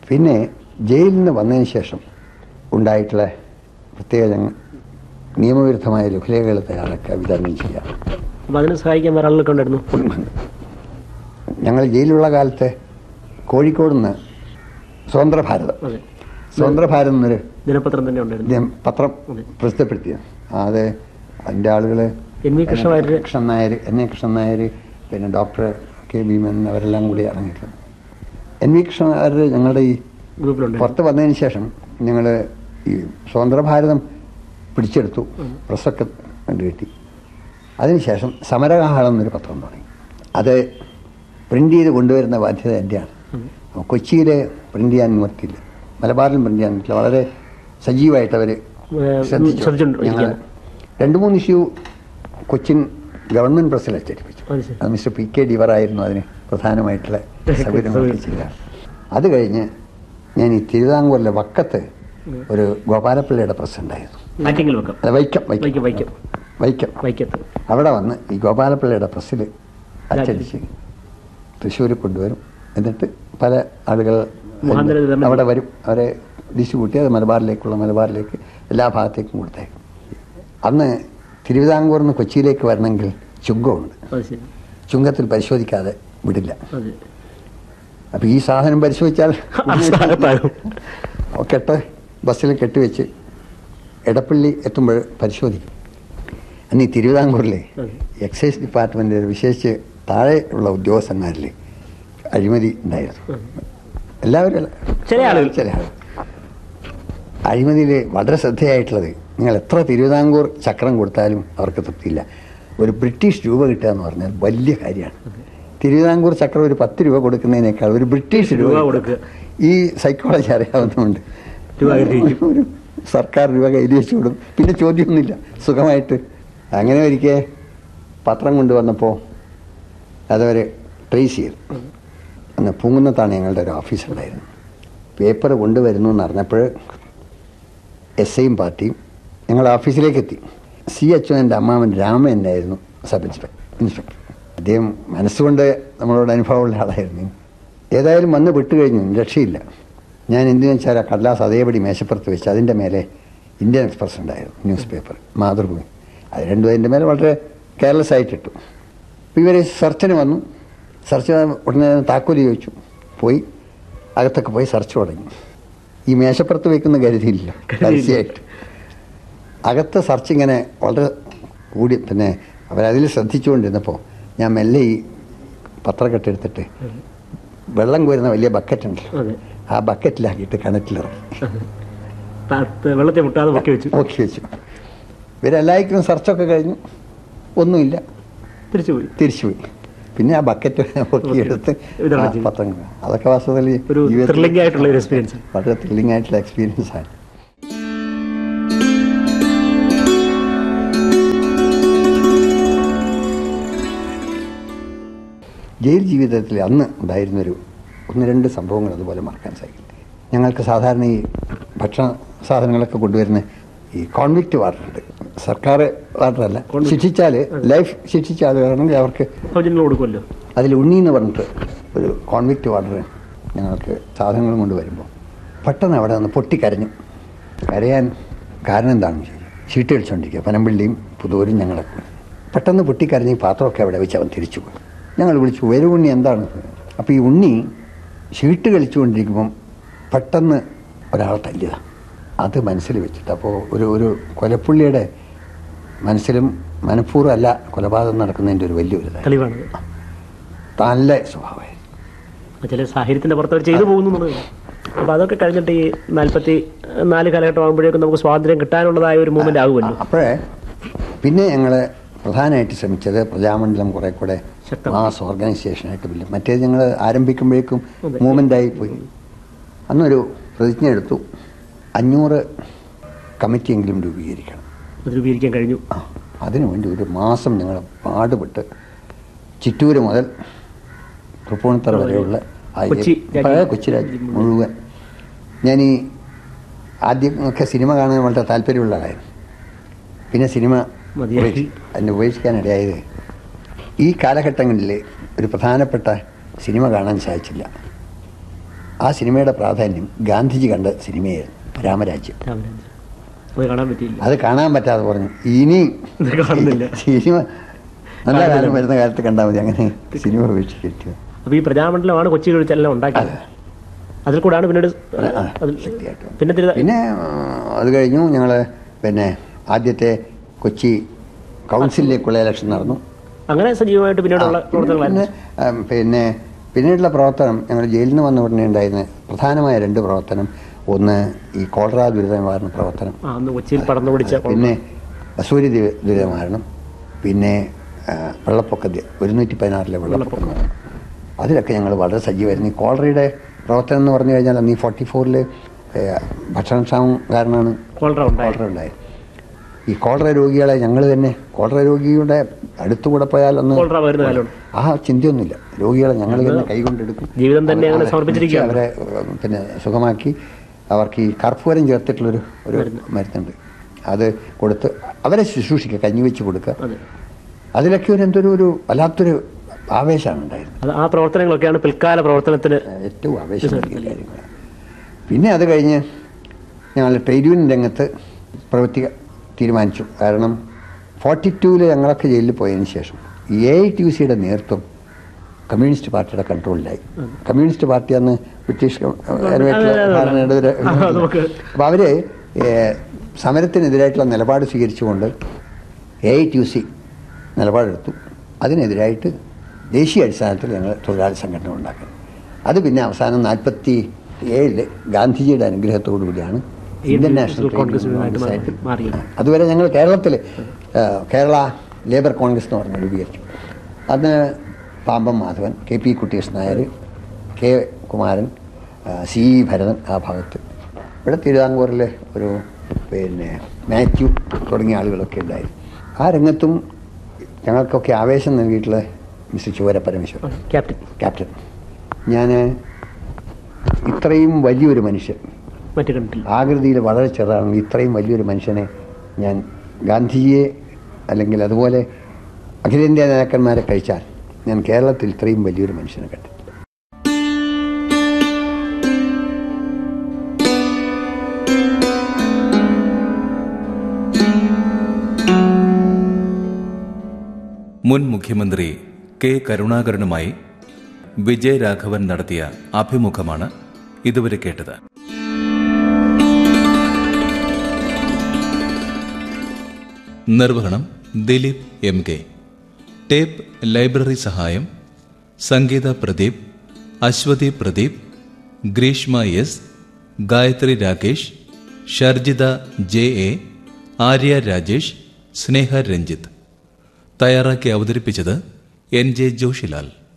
പിന്നെ ജയിലിൽ നിന്ന് വന്നതിന് ശേഷം ഉണ്ടായിട്ടുള്ള പ്രത്യേക ഞങ്ങ- നിയമവിരുദ്ധമായ ലഘുലേഖകൾ തയ്യാറാക്കുക വിതരണം ചെയ്യുക അപ്പോൾ അതിനെ സഹായിക്കാൻ വേറെ ആളുകളൊക്കെ ഉണ്ടായിരുന്നു ഞങ്ങൾ ജയിലിലുള്ള കാലത്ത് കോഴിക്കോട് നിന്ന് സ്വതന്ത്ര ഭാരതം അതെ സ്വതന്ത്ര ഭാരതം എന്നൊരു ദിനപത്രം തന്നെ ഉണ്ടായിരുന്നു ഇദ്ദേഹം പത്രം അതെ. പ്രസിദ്ധപ്പെടുത്തിയത് അത് അതിൻ്റെ ആളുകൾ N V Krishna Warrier Krishnan Nair N A Krishnan Nair പിന്നെ ഡോക്ടർ കെ ഭീമൻ അവരെല്ലാം കൂടി ഇറങ്ങിയിട്ടുണ്ട് എൻ വി കൃഷ്ണൻ നായർ ഞങ്ങളുടെ ഈ ഗ്രൂപ്പിലുണ്ടായിരുന്നു പുറത്ത് വന്നതിന് ശേഷം ഞങ്ങൾ ഈ സ്വതന്ത്ര ഭാരതം പിടിച്ചെടുത്തു പ്രസൊക്കെ കണ്ടു കിട്ടി അതിനുശേഷം സമരകാഹളം എന്നൊരു പത്രം തുടങ്ങി അത് പ്രിൻ്റ് ചെയ്ത് കൊണ്ടുവരുന്ന ബാധ്യത എൻ്റെയാണ് അപ്പോൾ കൊച്ചിയിൽ പ്രിൻ്റ് ചെയ്യാൻ നിവർത്തിയില്ല മലബാറിലും പ്രിൻ്റ് ചെയ്യാൻ പറ്റില്ല വളരെ സജീവമായിട്ട് അവർ ഏഹ്, ശ്രദ്ധിച്ചു ശ്രദ്ധിച്ചുകൊണ്ട് ഞങ്ങൾ ഇരിക്കുകയാണ്. രണ്ട് മൂന്ന് ഇഷ്യൂ കൊച്ചിൻ ഗവൺമെൻറ് പ്രസ്സിൽ അച്ചടിപ്പിച്ചു അത് ശരി. അത് മിസ്റ്റർ പി കെ ഡിവറായിരുന്നു അതിന് പ്രധാനമായിട്ടുള്ള സൗകര്യങ്ങളൊക്കെ ചെയ്ത അത് കഴിഞ്ഞ് ഞാൻ ഈ തിരുവിതാംകൂറിലെ വക്കത്ത് ഒരു ഗോപാലപ്പിള്ളയുടെ പ്രസ് ഉണ്ടായിരുന്നു ആറ്റിങ്ങൽ വെക്കാം അല്ല വൈക്കം വൈക്കം വൈക്കം വൈക്കം വൈക്കത്ത് അവിടെ വന്ന് ഈ ഗോപാലപ്പിള്ളയുടെ പ്രസ്സിൽ അച്ചടിച്ച് തൃശ്ശൂരിൽ കൊണ്ടുവരും എന്നിട്ട് പല ആളുകൾ മുഖാന്തരം വിതരണം അവിടെ വരും അവരെ ഡിസ്ട്രിബ്യൂട്ട് ചെയ്ത് മലബാറിലേക്കുള്ള മലബാറിലേക്ക് എല്ലാ ഭാഗത്തേക്കും കൊടുത്തേക്കും അന്ന് തിരുവിതാംകൂറിൽ നിന്ന് കൊച്ചിയിലേക്ക് വരണമെങ്കിൽ ചുങ്കമുണ്ട് അത് ശരി ചുങ്കത്തിൽ പരിശോധിക്കാതെ വിടില്ല അതെ അപ്പോൾ ഈ സാധനം പരിശോധിച്ചാൽ അവസാനത്താകും കെട്ട് ബസ്സിൽ കെട്ടിവെച്ച് എടപ്പള്ളി എത്തുമ്പോൾ പരിശോധിക്കും അന്ന് ഈ തിരുവിതാംകൂറിലെ അതെ. എക്സൈസ് ഡിപ്പാർട്ട്മെൻറ്റിൽ വിശേഷിച്ച് താഴെ ഉള്ള ഉദ്യോഗസ്ഥന്മാരിൽ അഴിമതി ഉണ്ടായിരുന്നു എല്ലാവരും അല്ല. ചില ആളുകൾ. ചില ആളുകൾ അഴിമതിയിൽ വളരെ ശ്രദ്ധയായിട്ടുള്ളത് നിങ്ങൾ എത്ര തിരുവിതാംകൂർ ചക്രം കൊടുത്താലും അവർക്ക് തൃപ്തിയില്ല ഒരു ബ്രിട്ടീഷ് രൂപ കിട്ടുക എന്ന് പറഞ്ഞാൽ വലിയ കാര്യമാണ് തിരുവിതാംകൂർ ചക്രം ഒരു പത്ത് രൂപ കൊടുക്കുന്നതിനേക്കാൾ ഒരു ബ്രിട്ടീഷ് രൂപ രൂപ കൊടുക്കുക. ഈ സൈക്കോളജി അറിയാവുന്നതുകൊണ്ട് രൂപ കരുതി വയ്ക്കും. ഒരു സർക്കാർ രൂപ കയ്യിൽ വെച്ച് വിടും പിന്നെ ചോദ്യമൊന്നുമില്ല സുഖമായിട്ട് അങ്ങനെ ഒരിക്കൽ പത്രം കൊണ്ടുവന്നപ്പോൾ അതവർ ട്രേസ് ചെയ്തു അന്ന് പൂങ്കുന്നത്താണ് ഞങ്ങളുടെ ഒരു ഓഫീസ് ഉണ്ടായിരുന്നു പേപ്പർ കൊണ്ടുവരുന്നു എന്ന് അറിഞ്ഞപ്പോൾ എസ് ഐയും പാർട്ടിയും ഞങ്ങളുടെ ഓഫീസിലേക്ക് എത്തി സി എച്ച് എൻ്റെ അമ്മാവൻ രാമൻ എന്നായിരുന്നു സബ് ഇൻസ്പെക്ടർ ഇൻസ്പെക്ടർ അദ്ദേഹം മനസ്സുകൊണ്ട് നമ്മളോട് അനുഭവമുള്ള ആളായിരുന്നു ഏതായാലും വന്ന് വിട്ടുകഴിഞ്ഞു രക്ഷയില്ല ഞാൻ എന്തിനു വെച്ചാൽ ആ കടലാസ് അതേപടി മേശപ്പുറത്ത് വെച്ച് അതിൻ്റെ മേലെ ഇന്ത്യൻ എക്സ്പ്രസ് ഉണ്ടായിരുന്നു ന്യൂസ് പേപ്പർ മാതൃഭൂമി അത് രണ്ടും അതിൻ്റെ മേലെ വളരെ കെയർലെസ് ആയിട്ടിട്ടു അപ്പോൾ ഇവർ സെർച്ചിന് വന്നു സെർച്ച് ഉടനെ തന്നെ താക്കോല് ചോദിച്ചു പോയി അകത്തൊക്കെ പോയി സെർച്ച് തുടങ്ങി ഈ മേശപ്പുറത്ത് വെക്കുന്ന കരുതിയില്ല പരസ്യമായിട്ട് അകത്ത് സെർച്ച് ഇങ്ങനെ വളരെ കൂടി പിന്നെ അവരതിൽ ശ്രദ്ധിച്ചുകൊണ്ടിരുന്നപ്പോൾ ഞാൻ മെല്ലെ ഈ പത്രക്കെട്ടെടുത്തിട്ട് വെള്ളം കോരുന്ന വലിയ ബക്കറ്റ് ഉണ്ടല്ലോ അതെ ആ ബക്കറ്റിലാക്കിയിട്ട് കിണറ്റിലിറങ്ങി താത്ത് വെള്ളത്തെ മുട്ടാതെ പൊക്കി വെച്ചു നോക്കി വെച്ചു ഇവരെല്ലാവർക്കും സെർച്ചൊക്കെ കഴിഞ്ഞു ഒന്നുമില്ല തിരിച്ചുപോയി തിരിച്ചുപോയി പിന്നെ ആ ബക്കറ്റ് പൊക്കിയെടുത്ത് വിതരണം ആ ചെയ്തു. പത്രങ്ങൾ അതൊക്കെ വാസ്തവത്തിൽ ഒരു ജീവിതത്തിൽ ത്രില്ലിംഗ് ആയിട്ടുള്ള ഒരു എക്സ്പീരിയൻസ് വളരെ ത്രില്ലിംഗ് ആയിട്ടുള്ള എക്സ്പീരിയൻസ് ആണ് ജയിൽ ജീവിതത്തിൽ അന്ന് ഉണ്ടായിരുന്നൊരു ഒന്ന് രണ്ട് സംഭവങ്ങൾ അതുപോലെ മറക്കാൻ സാധിക്കില്ല ഞങ്ങൾക്ക് സാധാരണ ഈ ഭക്ഷണ സാധനങ്ങളൊക്കെ കൊണ്ടുവരുന്ന ഈ കോൺവിക്റ്റ് വാർഡറുണ്ട് സർക്കാർ വാർഡറല്ല Convict. ശിക്ഷിച്ചാൽ ലൈഫ് ശിക്ഷിച്ച ആളുകളാണെങ്കിൽ അവർക്ക് സൗജന്യം കൊടുക്കുമല്ലോ അതിൽ ഉണ്ണി എന്ന് പറഞ്ഞിട്ട് ഒരു കോൺവിക്റ്റ് വാർഡർ ഞങ്ങൾക്ക് സാധനങ്ങളും കൊണ്ട് വരുമ്പോൾ പെട്ടെന്ന് അവിടെ നിന്ന് പൊട്ടിക്കരഞ്ഞു കരയാൻ കാരണം എന്താണെന്ന് ചോദിച്ചു ചീട്ട് കളിച്ചുകൊണ്ടിരിക്കുക പനമ്പിള്ളിയും പുതൂരും ഞങ്ങളൊക്കെ പെട്ടെന്ന് പൊട്ടിക്കരഞ്ഞ് ഈ പാത്രമൊക്കെ അവിടെ വെച്ച് അവൻ തിരിച്ചു പോയി ഞങ്ങൾ വിളിച്ചു ഒരു ഉണ്ണി എന്താണ് അപ്പോൾ ഈ ഉണ്ണി ചീട്ട് കളിച്ചുകൊണ്ടിരിക്കുമ്പം പെട്ടെന്ന് ഒരാളെ തല്ലിയതാണ് അത് മനസ്സിൽ വെച്ചിട്ട് അപ്പോൾ ഒരു ഒരു കൊലപ്പുള്ളിയുടെ മനസ്സിലും മനഃപൂർവ്വം അല്ല കൊലപാതകം നടക്കുന്നതിൻ്റെ ഒരു വലിയൊരു ഇതായി തെളിവാണത് നല്ല സ്വഭാവമായിരുന്നു ചില സാഹചര്യത്തിന്റെ പുറത്ത് അവർ ചെയ്തു പോകുന്നു എന്നുള്ളത് അപ്പൊ അതൊക്കെ കഴിഞ്ഞിട്ട് ഈ നാല്പത്തി നാല് കാലഘട്ടം ആകുമ്പോഴേക്കും നമുക്ക് സ്വാതന്ത്ര്യം കിട്ടാനുള്ളതായ ഒരു മൂവ്മെന്റ് ആകുമല്ലോ അപ്പോഴേ പിന്നെ ഞങ്ങൾ പ്രധാനമായിട്ട് ശ്രമിച്ചത് പ്രജാമണ്ഡലം കുറെ കൂടെ ശക്തം. മാസ് ഓർഗനൈസേഷനായിട്ട് വലിയ മറ്റേത് ഞങ്ങൾ ആരംഭിക്കുമ്പോഴേക്കും അതെ. മൂവ്മെൻ്റായി പോയി അന്നൊരു പ്രതിജ്ഞ എടുത്തു അഞ്ഞൂറ് കമ്മിറ്റിയെങ്കിലും രൂപീകരിക്കണം അത് രൂപീകരിക്കാൻ കഴിഞ്ഞു ആ അതിനുവേണ്ടി ഒരു മാസം ഞങ്ങൾ പാടുപെട്ട് ചിറ്റൂര് മുതൽ തൃപ്പൂണിത്തറ വരെയുള്ള ആ ഈ കൊച്ചി രാജ്യം. പഴയ കൊച്ചി രാജ്യം മുഴുവൻ ഞാൻ ഈ ആദ്യം ഒക്കെ സിനിമ കാണാൻ വളരെ താല്പര്യമുള്ള ആളായിരുന്നു പിന്നെ സിനിമ മതിയായി. ഉപേക്ഷി- അതിനെ ഉപേക്ഷിക്കാനിടയായത് ഈ കാലഘട്ടങ്ങളിൽ ഒരു പ്രധാനപ്പെട്ട സിനിമ കാണാൻ സാധിച്ചില്ല ആ സിനിമയുടെ പ്രാധാന്യം ഗാന്ധിജി കണ്ട സിനിമയായിരുന്നു രാമരാജ്യം രാമരാജ് അത് കാണാൻ പറ്റിയില്ല അത് കാണാൻ പറ്റാതെ പറഞ്ഞു ഇനി ഇത് കാണുന്നില്ല സിനിമ നല്ല കാലം വരുന്ന കാലത്ത് കണ്ടാൽ മതി അങ്ങനെ സിനിമ ഉപേക്ഷിച്ചിട്ട് അപ്പൊ ഈ പ്രജാമണ്ഡലമാണ് കൊച്ചി കുഴിച്ചെല്ലാം ഉണ്ടാക്കിയത് അതിൽ കൂടാണ് പിന്നീട് ആ, അതിൽ ശക്തിയായിട്ട് പിന്നെ തിരു- പിന്നെ ആ, അത് കഴിഞ്ഞു ഞങ്ങൾ പിന്നെ ആദ്യത്തെ കൊച്ചി കൗൺസിലിലേക്കുള്ള ഇലക്ഷൻ നടന്നു അങ്ങനെ സജീവമായിട്ട് പിന്നീടുള്ള ആ, പിന്നെ പ്രവർത്തനങ്ങളായിരുന്നു ഉം, പിന്നെ പിന്നീടുള്ള പ്രവർത്തനം ഞങ്ങൾ ജയിലിൽ നിന്ന് വന്ന ഉടനെ ഉണ്ടായിരുന്ന പ്രധാനമായ രണ്ട് പ്രവർത്തനം ഒന്ന് ഈ കോളറ ദുരിത നിവാരണ പ്രവർത്തനം ആ അന്ന് കൊച്ചിയിൽ പടർന്നു പിടിച്ച പിന്നെ വസൂരി ദുരി- ദുരിത നിവാരണം പിന്നെ ആ, വെള്ളപ്പൊക്ക ദി- ഒരുന്നൂറ്റി പതിനാറിലെ വെള്ളപ്പൊക്കം അതിലൊക്കെ ഞങ്ങൾ വളരെ സജീവമായിരുന്നു ഈ കോളറയുടെ പ്രവർത്തനം എന്ന് പറഞ്ഞു കഴിഞ്ഞാൽ അന്ന് ഈ ഫോർട്ടി ഫോറിൽ ഭക്ഷണക്ഷാമം കാരണമാണ് കോളറ ഉണ്ടായത് കോളറ ഉണ്ടായത് ഈ കോളറ രോഗികളെ ഞങ്ങൾ തന്നെ കോളറ രോഗിയുടെ അടുത്തുകൂടെ പോയാൽ ഒന്ന് കോളറ വരുന്ന കാലമാണ് ആ ചിന്തയൊന്നുമില്ല രോഗികളെ ഞങ്ങൾ തന്നെ കൈകൊണ്ടെടുക്കും ജീവിതം തന്നെ അങ്ങനെ അവരെ സമർപ്പിച്ചിരിക്കുകയാണ്. അവരെ ഉം, പിന്നെ സുഖമാക്കി അവർക്ക് ഈ കർപ്പൂരം ചേർത്തിട്ടുള്ളൊരു ഒരു മരുന്നുണ്ട് അത് കൊടുത്ത് അവരെ ശുശ്രൂഷിക്കുക കഞ്ഞി വെച്ച് കൊടുക്കുക അതെ അതിലൊക്കെ ഒരു എന്തൊരു ഒരു വല്ലാത്തൊരു ആവേശമാണ് ഉണ്ടായിരുന്നത് അത് ആ പ്രവർത്തനങ്ങളൊക്കെയാണ് പിൽക്കാല പ്രവർത്തനത്തിന് ഏറ്റവും ആവേശം നൽകിയ കാര്യങ്ങളാണ് പിന്നെ അത് കഴിഞ്ഞ് ഞങ്ങൾ ട്രേഡ് യൂണിയൻ രംഗത്ത് പ്രവൃത്തി തീരുമാനിച്ചു കാരണം ഫോർട്ടി ടൂവിൽ ഞങ്ങളൊക്കെ ജയിലിൽ പോയതിന് ശേഷം എ ഐ ടി യു സിയുടെ നേതൃത്വം കമ്മ്യൂണിസ്റ്റ് പാർട്ടിയുടെ കൺട്രോളിലായി കമ്മ്യൂണിസ്റ്റ് പാർട്ടി അന്ന് ബ്രിട്ടീഷ് ക- ഏകദേശം അതെ, അതെ. ഭരണഘടനയുടെ ആ, നമുക്ക് അപ്പോൾ അവർ സമരത്തിനെതിരായിട്ടുള്ള നിലപാട് സ്വീകരിച്ചുകൊണ്ട് A I T U C നിലപാടെടുത്തു അതിനെതിരായിട്ട് ദേശീയ അടിസ്ഥാനത്തിൽ ഞങ്ങൾ തൊഴിലാളി സംഘടന ഉണ്ടാക്കി അത് പിന്നെ അവസാനം നാൽപ്പത്തി ഏഴില് ഗാന്ധിജിയുടെ അനുഗ്രഹത്തോടു കൂടിയാണ് Indian national trade congress union ആയിട്ട് കോൺഗ്രസ് ആയിട്ട് മാറിയത് അതുവരെ ഞങ്ങൾ കേരളത്തിൽ കേരള ലേബർ കോൺഗ്രസ് എന്ന് പറഞ്ഞ് രൂപീകരിച്ചു അന്ന് Pambam Madhavan K P Kuttikrishnan Nair K Kumaran ആ, സി ഇ ഭരതൻ ആ ഭാഗത്ത് ഇവിടെ തിരുവിതാംകൂറിലെ ഒരു പിന്നെ മാത്യു തുടങ്ങിയ ആളുകളൊക്കെ ഉണ്ടായിരുന്നു ആ രംഗത്തും ഞങ്ങൾക്കൊക്കെ ആവേശം നൽകിയിട്ടുള്ള mister Chuvara Parameswaran captain captain ഞാൻ ഇത്രയും വലിയൊരു മനുഷ്യൻ മറ്റു കണ്ടിട്ടില്ല ആകൃതിയിൽ വളരെ ചെറുതാണ് ഇത്രയും വലിയൊരു മനുഷ്യനെ ഞാൻ ഗാന്ധിജിയെ അല്ലെങ്കിൽ അതുപോലെ അഖിലേന്ത്യാ നേതാക്കന്മാരെ കഴിച്ചാൽ ഞാൻ കേരളത്തിൽ ഇത്രയും വലിയൊരു മനുഷ്യനെ കണ്ടു മുൻ മുഖ്യമന്ത്രി കെ കരുണാകരനുമായി വിജയരാഘവൻ നടത്തിയ അഭിമുഖമാണ് ഇതുവരെ കേട്ടത് നിർവഹണം Dileep M K tape library സഹായം Sangeetha Pradeep Aswathy Pradeep Greeshma S Gayathri Rakesh Sharjitha J A Arya Rajesh Sneha Ranjith തയ്യാറാക്കി അവതരിപ്പിച്ചത് എൻ ജെ ജോഷിലാൽ